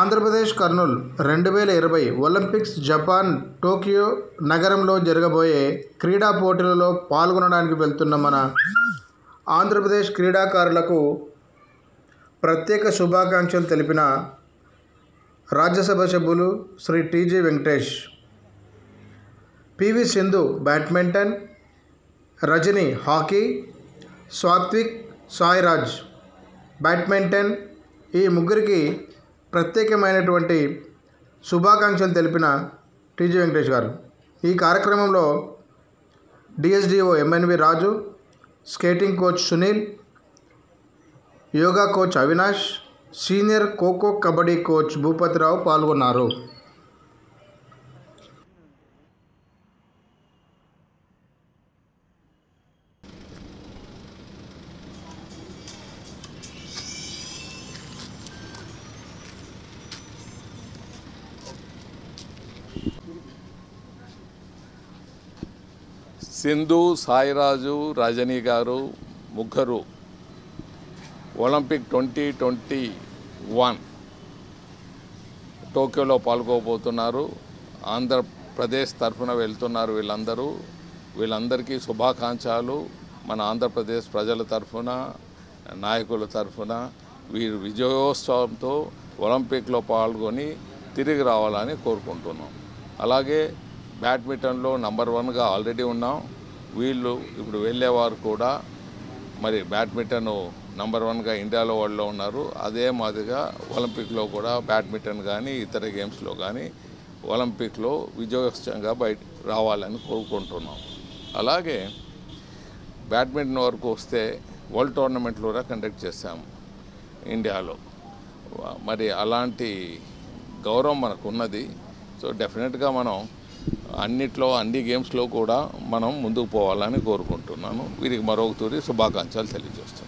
ఆంధ్రప్రదేశ్ కర్నూల్ రెండు వేల ఇరవై ఒలింపిక్స్ జపాన్ టోక్యో నగరంలో జరగబోయే క్రీడా పోటీలలో పాల్గొనడానికి వెళ్తున్న మన ఆంధ్రప్రదేశ్ క్రీడాకారులకు ప్రత్యేక శుభాకాంక్షలు తెలిపిన రాజ్యసభ సభ్యులు Shri TG Venkatesh PV Sindhu badminton Rajani hockey Satwik Sairaj badminton ఈ ముగ్గురికి ప్రత్యేకమైనటువంటి శుభాకాంక్షలు తెలిపిన టీజీ వెంకటేష్ గారు ఈ కార్యక్రమంలో DSDO MNV Raju skating coach Sunil yoga coach Avinash senior kho kho kabaddi coach Bhupathi Rao పాల్గొన్నారు సింధు సాయిరాజు రజనీ గారు ముగ్గురు ఒలింపిక్ ట్వంటీ ట్వంటీ వన్ టోక్యోలో పాల్గొబోతున్నారు ఆంధ్రప్రదేశ్ తరఫున వెళ్తున్నారు వీళ్ళందరూ వీళ్ళందరికీ శుభాకాంక్షలు మన ఆంధ్రప్రదేశ్ ప్రజల తరఫున నాయకుల తరఫున వీరు విజయోత్సవంతో ఒలింపిక్లో పాల్గొని తిరిగి రావాలని కోరుకుంటున్నాం అలాగే బ్యాడ్మింటన్లో నంబర్ వన్గా ఆల్రెడీ ఉన్నాం వీళ్ళు ఇప్పుడు వెళ్ళేవారు కూడా మరి బ్యాడ్మింటన్ నంబర్ వన్గా ఇండియాలో వాళ్ళు ఉన్నారు అదే మాదిరిగా ఒలింపిక్లో కూడా బ్యాడ్మింటన్ కానీ ఇతర గేమ్స్లో కానీ ఒలింపిక్లో విజయోత్సవంగా బయట రావాలని కోరుకుంటున్నాం అలాగే బ్యాడ్మింటన్ వరకు వస్తే వరల్డ్ టోర్నమెంట్లు కూడా కండక్ట్ చేశాము ఇండియాలో మరి అలాంటి గౌరవం మనకు ఉన్నది సో డెఫినెట్గా మనం అన్నిట్లో అన్ని గేమ్స్లో కూడా మనం ముందుకు పోవాలని కోరుకుంటున్నాను వీరికి మరొక తూరి శుభాకాంక్షలు తెలియజేస్తున్నాను